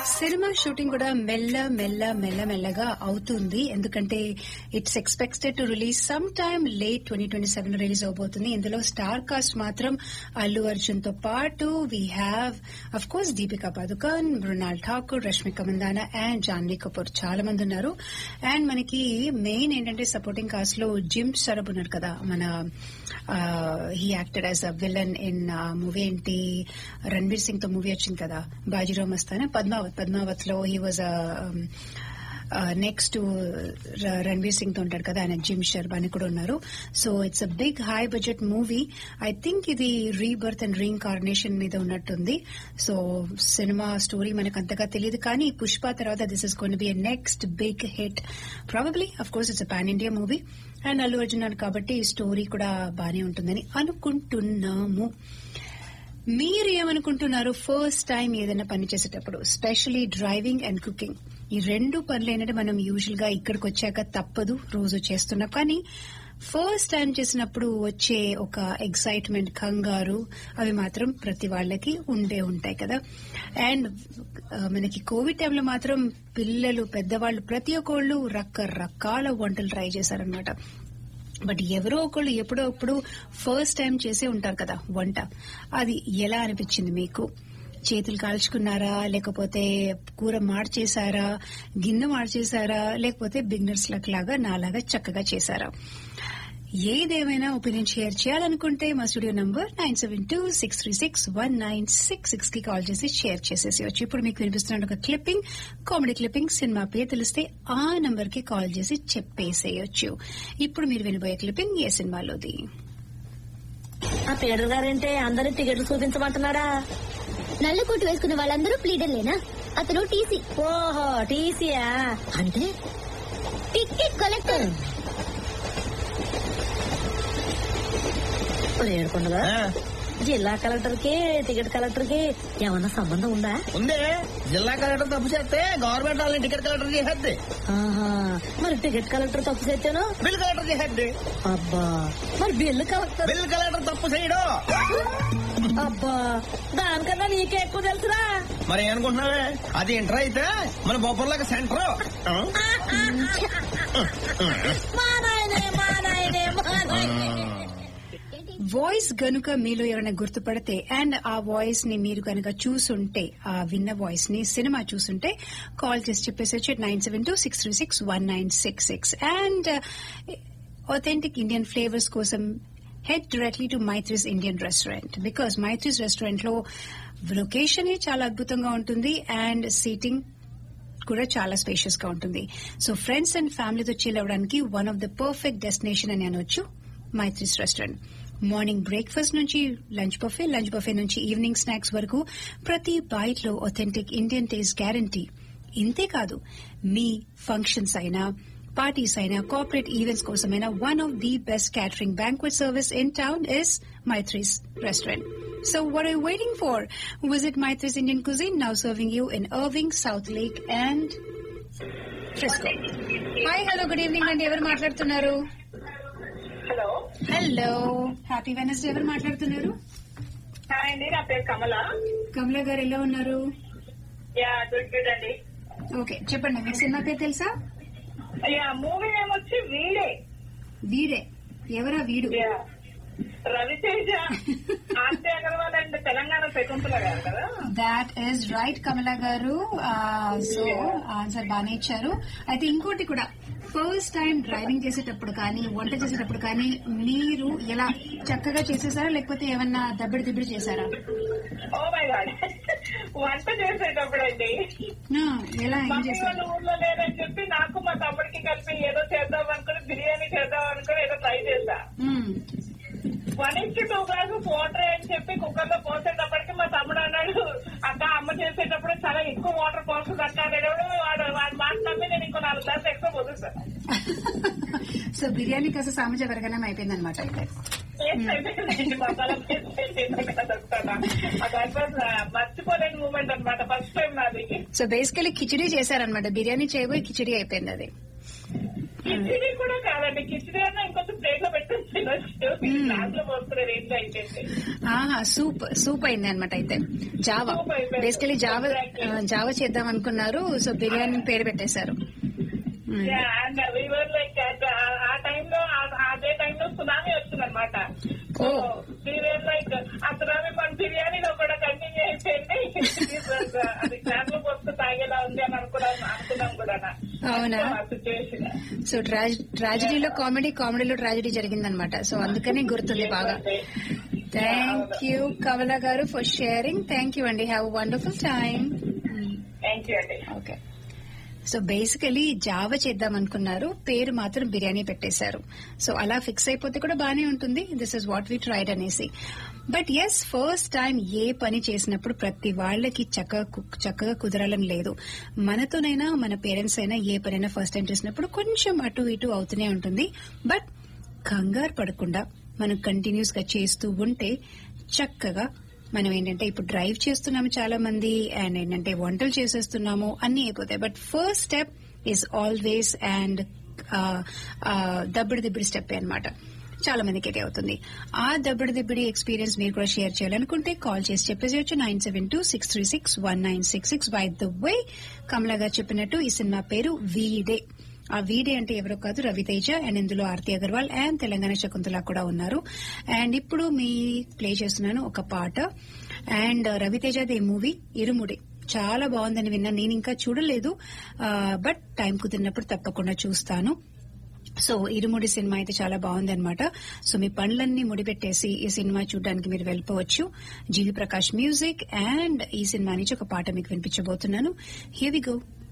Cinema shooting కూడా మెల్ల మెల్ల మెల్ల మెల్లగా అవుతుంది ఎందుకంటే it's expected to release some time late twenty twenty seven release అవబోతుంది ఇందులో స్టార్ కాస్ట్ మాత్రం అల్లు అర్జున్ తో పాటు we have of course Deepika Padukone Mrunal Thakur Rashmika Mandanna and Janhvi Kapoor చాలా మంది ఉన్నారు అండ్ మనకి మెయిన్ ఏంటంటే సపోర్టింగ్ కాస్ట్ లో జిమ్ సరబ్ ఉన్నారు కదా మన he acted as a villain in movie ఏంటి రణ్బీర్ సింగ్ తో మూవీ వచ్చింది కదా బాజీరావ్ మస్తానా పద్మావత్ పద్మావత్ లో he was next Ranveer Singh తో ఉంటాడు కదా ఆయన జిమ్ శర్మా అని కూడా ఉన్నారు so it's a big high budget movie I think ఇది రీబర్త్ అండ్ రీఇన్కార్నేషన్ మీద ఉన్నట్టుంది సో సినిమా స్టోరీ మనకు అంతగా తెలియదు కానీ పుష్ప తర్వాత this is gonna be next big hit probably of course it's pan India movie and Allu Arjun అని కాబట్టి స్టోరీ కూడా బానే ఉంటుందని అనుకుంటున్నాము మీరు ఏమనుకుంటున్నారు ఫస్ట్ టైం ఏదైనా పని చేసేటప్పుడు స్పెషలీ డ్రైవింగ్ అండ్ కుకింగ్ ఈ రెండు పనులు ఏంటంటే మనం యూజువల్ గా ఇక్కడికి వచ్చాక తప్పదు రోజు చేస్తున్నాం కానీ ఫస్ట్ టైం చేసినప్పుడు వచ్చే ఒక ఎక్సైట్మెంట్ కంగారు అవి మాత్రం ప్రతి వాళ్ళకి ఉండే ఉంటాయి కదా అండ్ మనకి కోవిడ్ టైంలో మాత్రం పిల్లలు పెద్దవాళ్ళు ప్రతి ఒక్కళ్ళు రకరకాల వంటలు ట్రై చేశారనమాట బట్ ఎవరో ఒకళ్ళు ఎప్పుడో అప్పుడు ఫస్ట్ టైం చేసే ఉంటారు కదా వంట అది ఎలా అనిపించింది మీకు చేతులు కాల్చుకున్నారా లేకపోతే కూర మార్చేశారా గిన్నె మార్చేశారా లేకపోతే బిగినర్స్ లక్ లాగా నాలాగా చక్కగా చేశారా ఏదేమైనా ఒపీనియన్ షేర్ చేయాలనుకుంటే మా studio number nine seven two six three six one nine six six కి కాల్ చేసి షేర్ చేసేసేయచ్చు ఇప్పుడు మీకు వినిపిస్తున్న ఒక క్లిప్పింగ్ కామెడీ క్లిప్పింగ్ సినిమా పేరు తెలిస్తే ఆ నంబర్ కి కాల్ చేసి చెప్పేసేయచ్చు ఇప్పుడు మీరు వినబోయే క్లిప్పింగ్ ఏ సినిమాలోది ఆ పేరు గారంటే అందరినీ టికెట్లు చూపించమంటున్నాడా నల్ల కోటు వేసుకున్న వాళ్ళందరూ ప్లీడర్లేనా అతను టీసీ ఓహో టీసీయా అంటే టికెట్ కలెక్టర్ ఏడుకుండగా జిల్లా కలెక్టర్ కి టికెట్ కలెక్టర్ కి ఏమన్నా సంబంధం ఉందా ఉంది జిల్లా కలెక్టర్ తప్పు చేస్తే గవర్నమెంట్ వాళ్ళని టికెట్ కలెక్టర్ చేసేద్ది ఆహా మరి టికెట్ కలెక్టర్ తప్పు చేస్తాను బిల్ కలెక్టర్ చేసేద్ది అబ్బా మరి బిల్లు కలెక్టర్ బిల్ కలెక్టర్ తప్పు చేయడు అబ్బా దానికన్నా నీకే ఎక్కువ తెలుసురా మరి ఏమనుకుంటున్నావే అది ఇంటర్ అయితే మన బొబ్బర్లోకి సెంటర్ మా నాయనే మా నాయనే మా నాయనే వాయిస్ గనుక మీలో ఎవరైనా గుర్తుపడితే అండ్ ఆ వాయిస్ ని మీరు కనుక చూసుంటే ఆ విన్న వాయిస్ ని సినిమా చూసుంటే కాల్ చేసి చెప్పేసి nine seven two six three six one nine six six and authentic Indian flavours కోసం head directly to Maithri's Indian restaurant because Maithri's restaurant లో లొకేషన్ చాలా అద్భుతంగా ఉంటుంది అండ్ సీటింగ్ కూడా చాలా స్పేషియస్ గా ఉంటుంది సో ఫ్రెండ్స్ అండ్ ఫ్యామిలీతో చిల్ అవ్వడానికి one of the perfect destination అని అనొచ్చు మైత్రిస్ రెస్టారెంట్ మార్నింగ్ బ్రేక్ఫాస్ట్ నుంచి లంచ్ బఫే లంచ్ బఫే నుంచి ఈవినింగ్ స్నాక్స్ వరకు ప్రతి బైట్ లో ఒథెంటిక్ ఇండియన్ టేస్ట్ గ్యారంటీ ఇంతే కాదు మీ ఫంక్షన్స్ అయినా పార్టీస్ అయినా కార్పొరేట్ ఈవెంట్స్ కోసమైనా one of the best catering banquet service in town is Maithri's restaurant So what are you waiting for? Visit Maitri's Indian Cuisine, now serving you in Irving, South Lake and Frisco. Hi, hello, good evening అండి ఎవరు మాట్లాడుతున్నారు hello hello happy Wednesday ఎవరు మాట్లాడుతున్నారు hi అండి నా పేరు కమల కమల గారు ఎలా ఉన్నారు యా గుడ్ గుడ్ అండి ఓకే చెప్పండి మీకు సినిమా పేరు తెలుసా యా మూవీ నేమ్ వచ్చి వీడే వీడే ఎవరా వీడు యా రవితేజ ఆర్తి అగర్వాల్ అండ్ తెలంగాణ శకుంతల గారు కదా దాట్ ఈస్ రైట్ కమల గారు సో ఆన్సర్ బాగానే ఇచ్చారు అయితే ఇంకోటి కూడా ఫస్ట్ టైం డ్రైవింగ్ చేసేటప్పుడు కానీ వంట చేసేటప్పుడు కానీ మీరు ఎలా చక్కగా చేసేసారా లేకపోతే ఏమన్నా దబ్బిడి దిబ్బిడి చేశారా ఓ మై గాడ్ వంట చేసేటప్పుడు అండి No, ఎలా ఏం మమ్మీ చేశారు వాళ్ళు ఊర్లో లేరని చెప్పి నాకు మా తమ్ముడికి కలిపి ఏదో చేద్దాం అనుకుని బిర్యానీ చేద్దాం అనుకుని ఏదో ట్రై చేశా మ్మ్. One inch two glasses water అని చెప్పి కుక్కర్ లో పోసేటప్పటికి మా తమ్ముడు అన్నాడు అక్క అమ్మ చేసేటప్పుడు చాలా ఎక్కువ వాటర్ పోస్తుంది అక్క అనేటప్పుడు వాడు వాడి మాట నమ్మి నేను ఇంకో నాలుగు గ్లాసులు ఎక్కువ పోసేసాను సో బిర్యానీ కాస్త సామజ వరగనం అయిపోయింది అనమాట అయితే టేస్ట్ అయిపోయిందండి మసాలా టేస్ట్ అయిపోయింది కదా అది మర్చిపోలేని మూమెంట్ అనమాట ఫస్ట్ టైం నాది సో బేసికలీ కిచిడీ చేశారనమాట బిర్యానీ చేయబోయి కిచిడీ అయిపోయింది అది కిచిడి కూడా కాదండి కిచిడి అన్న ఇంకొంచెం ప్లేట్ లో పెట్టుకుని తినొచ్చు గ్లాస్ లో పోసుకునే రేంజ్ అయితే ఆహా సూప్ సూప్ అయింది అనమాట అయితే జావా Soup అయిపోయింది. బేసికలీ జావా Exactly. ఆ, జావా చేద్దాం అనుకున్నారు సో బిర్యానీ పేరు పెట్టేశారు మ్మ్. అండ్ వీవర్ లైక్ ఆ టైంలో అదే టైంలో సునామీ వచ్చిందనమాట సో Oh. వీవర్ లైక్ ఆ సునామీ మన బిర్యానీలో కూడా కంటిన్యూ అయిపోయింది అది గ్లాస్ లో పోసుకుని తాగేలా ఉంది అని అనుకున్నాం అనుకున్నాం కూడా అవునా? సిచ్యువేషన్ సో ట్రాజడీలో కామెడీ కామెడీలో ట్రాజడీ జరిగిందనమాట సో అందుకనే గుర్తుంది బాగా thank you Kamala garu for sharing thank you అండి have wonderful time thank you అండి ఓకే సో బేసికలీ జావ చేద్దాం అనుకున్నారు పేరు మాత్రం బిర్యానీ పెట్టేశారు సో అలా ఫిక్స్ అయిపోతే కూడా బానే ఉంటుంది this is what we tried అనేసి బట్ ఎస్ ఫస్ట్ టైం ఏ పని చేసినప్పుడు ప్రతి వాళ్ళకి చక్కగా కు- చక్కగా కుదరాలని లేదు మనతోనైనా మన పేరెంట్స్ అయినా ఏ పనైనా ఫస్ట్ టైం చేసినప్పుడు కొంచెం అటు ఇటు అవుతూనే ఉంటుంది బట్ కంగారు పడకుండా మనం కంటిన్యూస్ గా చేస్తూ ఉంటే చక్కగా మనం ఏంటంటే ఇప్పుడు డ్రైవ్ చేస్తున్నాము చాలా మంది అండ్ ఏంటంటే వంటలు చేసేస్తున్నాము అన్ని అయిపోతాయి but first step is always and దబ్బిడి దిబ్బడి స్టెప్ అన్నమాట చాలా మందికి అయితే అవుతుంది ఆ దబ్బడి దిబ్బడి ఎక్స్పీరియన్స్ మీరు కూడా షేర్ చేయాలనుకుంటే కాల్ చేసి చెప్పేసేయచ్చు nine seven two six three six one nine six six by the way Kamala garu చెప్పినట్టు ఈ సినిమా పేరు వీడే ఆ వీడే అంటే ఎవరో కాదు రవితేజ అండ్ ఇందులో ఆర్తి అగర్వాల్ అండ్ తెలంగాణ శకుంతల కూడా ఉన్నారు అండ్ ఇప్పుడు మీ ప్లే చేస్తున్నాను ఒక పాట అండ్ రవితేజది మూవీ ఇరుముడి చాలా బాగుందని విన్నాను నేను ఇంకా చూడలేదు బట్ టైం కుదిరినప్పుడు తప్పకుండా చూస్తాను సో ఇరుముడి సినిమా అయితే చాలా బాగుంది అనమాట సో మీ పనులన్నీ ముడిపెట్టేసి ఈ సినిమా చూడడానికి మీరు వెళ్ళిపోవచ్చు జీవి ప్రకాష్ మ్యూజిక్ అండ్ ఈ సినిమా నుంచి ఒక పాట మీకు వినిపించబోతున్నాను హియర్ వి గో